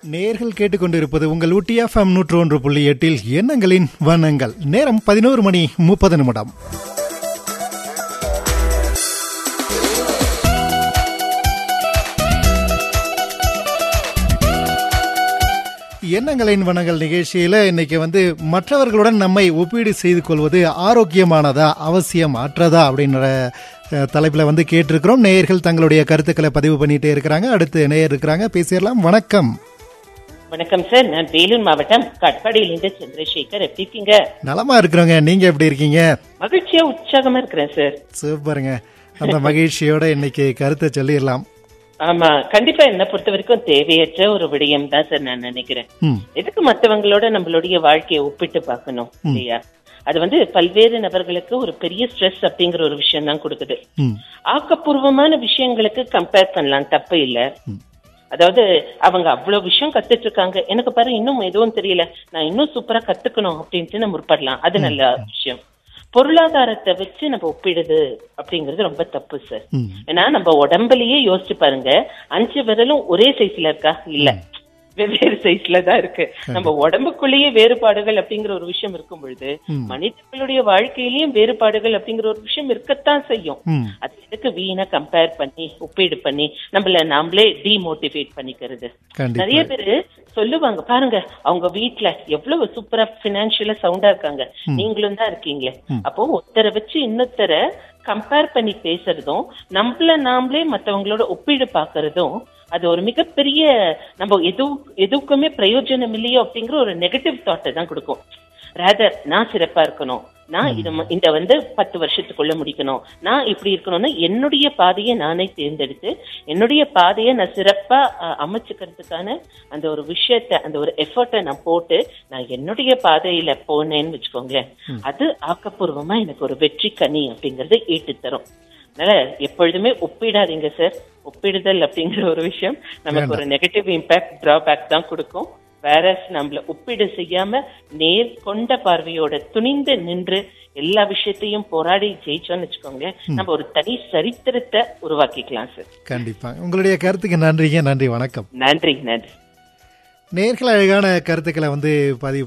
நேர்கள் கேட்டுக்கொண்டிருப்பது உங்கள் ஊட்டி எஃப்எம் நூற்று ஒன்று புள்ளி எட்டில் எண்ணங்களின் வண்ணங்கள் நேரம் பதினோரு மணி முப்பது நிமிடம் எண்ணங்களின் வனங்கள் நிகழ்ச்சியில இன்னைக்கு வந்து மற்றவர்களுடன் நம்மை ஒப்பீடு செய்து கொள்வது ஆரோக்கியமானதா அவசியம் அற்றதா அப்படின்ற அஹ், தலைப்புல வந்து கேட்டிருக்கிறோம் நேயர்கள் தங்களுடைய கருத்துக்களை பதிவு பண்ணிட்டே இருக்கிறாங்க அடுத்து நேயர் இருக்கிறாங்க பேசிடலாம் வணக்கம் வணக்கம் சார் நான் வேலூர் மாவட்டம் கட்பாடியிலிருந்து சந்திரசேகர் எப்படி இருக்கீங்க நலமா இருக்கிறோங்க நீங்க எப்படி இருக்கீங்க மகிழ்ச்சியா உற்சாகமா இருக்கிறேன் சார் சூப்பருங்க அந்த மகிழ்ச்சியோட இன்னைக்கு கருத்தை சொல்லிடலாம் ஆமா கண்டிப்பா என்ன பொறுத்த வரைக்கும் தேவையற்ற ஒரு விடயம் தான் சார் நான் நினைக்கிறேன் ம் எதுக்கு மத்தவங்களோட நம்மளுடைய வாழ்க்கையை ஒப்பிட்டு பார்க்கணும் இல்லையா அது வந்து பல்வேறு நபர்களுக்கு ஒரு பெரிய ஸ்ட்ரெஸ் அப்படிங்கிற ஒரு விஷயம் தான் கொடுக்குது ம் ஆக்கப்பூர்வமான விஷயங்களுக்கு கம்பேர் பண்ணலாம் தப்பு இல்ல அதாவது அவங்க அவ்வளவு விஷயம் கத்துட்டு இருக்காங்க எனக்கு பாரு இன்னும் எதுவும் தெரியல நான் இன்னும் சூப்பரா கத்துக்கணும் அப்படின்ட்டு நம்ம முற்படலாம் அது நல்ல விஷயம் பொருளாதாரத்தை வச்சு நம்ம ஒப்பிடுது அப்படிங்கிறது ரொம்ப தப்பு சார் ம் ஏன்னா நம்ம உடம்புலயே யோசிச்சு பாருங்க அஞ்சு விரலும் ஒரே சைஸ்ல இருக்கா இல்ல வெவ்வேறு சைஸ்ல தான் இருக்கு நம்ம உடம்புக்குள்ளேயே வேறுபாடுகள் அப்படிங்கிற ஒரு விஷயம் இருக்கும் பொழுது மனிதர்களுடைய வாழ்க்கையிலயும் வேறுபாடுகள் அப்படிங்கிற ஒரு விஷயம் இருக்கத்தான் செய்யும் ம் அது எதுக்கு வீணா கம்பேர் பண்ணி ஒப்பீடு பண்ணி நம்மள நாமளே டிமோட்டிவேட் பண்ணிக்கிறது கண்டிப்பா நிறைய பேரு சொல்லுவாங்க பாருங்க அவங்க வீட்ல எவ்வளவு சூப்பரா பினான்சியலா சவுண்டா இருக்காங்க நீங்களும் தான் இருக்கீங்களே அப்போ ஒருத்தரை வச்சு இன்னொருத்தரை கம்பேர் பண்ணி பேசுறதும் நம்மள நாமளே மத்தவங்களோட ஒப்பீடு பாக்குறதும் அது ஒரு மிகப்பெரிய நம்ம எது எதுக்குமே பிரயோஜனம் இல்லையோ அப்படிங்கிற ஒரு நெகட்டிவ் தாட்டை தான் கொடுக்கும் ரேதர் நான் சிறப்பா இருக்கணும் நான் இத ம- இந்த வந்து பத்து வருஷத்துக்குள்ள முடிக்கணும் நான் இப்படி இருக்கணும்னு என்னுடைய பாதையை நானே தேர்ந்தெடுத்து என்னுடைய பாதையை நான் சிறப்பா அஹ், அமைச்சுக்கிறதுக்கான அந்த ஒரு விஷயத்த அந்த ஒரு எஃபர்ட்டை நான் போட்டு நான் என்னுடைய பாதையில போனேன்னு வச்சுக்கோங்களேன் அது ஆக்கப்பூர்வமா எனக்கு ஒரு வெற்றி கனி அப்படிங்கறத ஈட்டு தரும் அதனால எப்பொழுதுமே ஒப்பிடாதீங்க சார் ஒப்பிடுதல் அப்படிங்கிற ஒரு விஷயம் நமக்கு ஒரு நெகட்டிவ் இம்பாக்ட் டிராபேக் தான் கொடுக்கும் வேற நம்மள ஒப்பீடு செய்யாம நேர் கொண்ட பார்வையோட துணிந்து நின்று எல்லா விஷயத்தையும் போராடி ஜெயிச்சோம்னு வச்சுக்கோங்க நம்ம ஒரு தனி சரித்திரத்தை உருவாக்கிக்கலாம் சார் கண்டிப்பா உங்களுடைய கருத்துக்கு நன்றிங்க நன்றி வணக்கம் நன்றி நன்றி நேர்கள் அழகான கருத்துக்களை வந்து பதிவு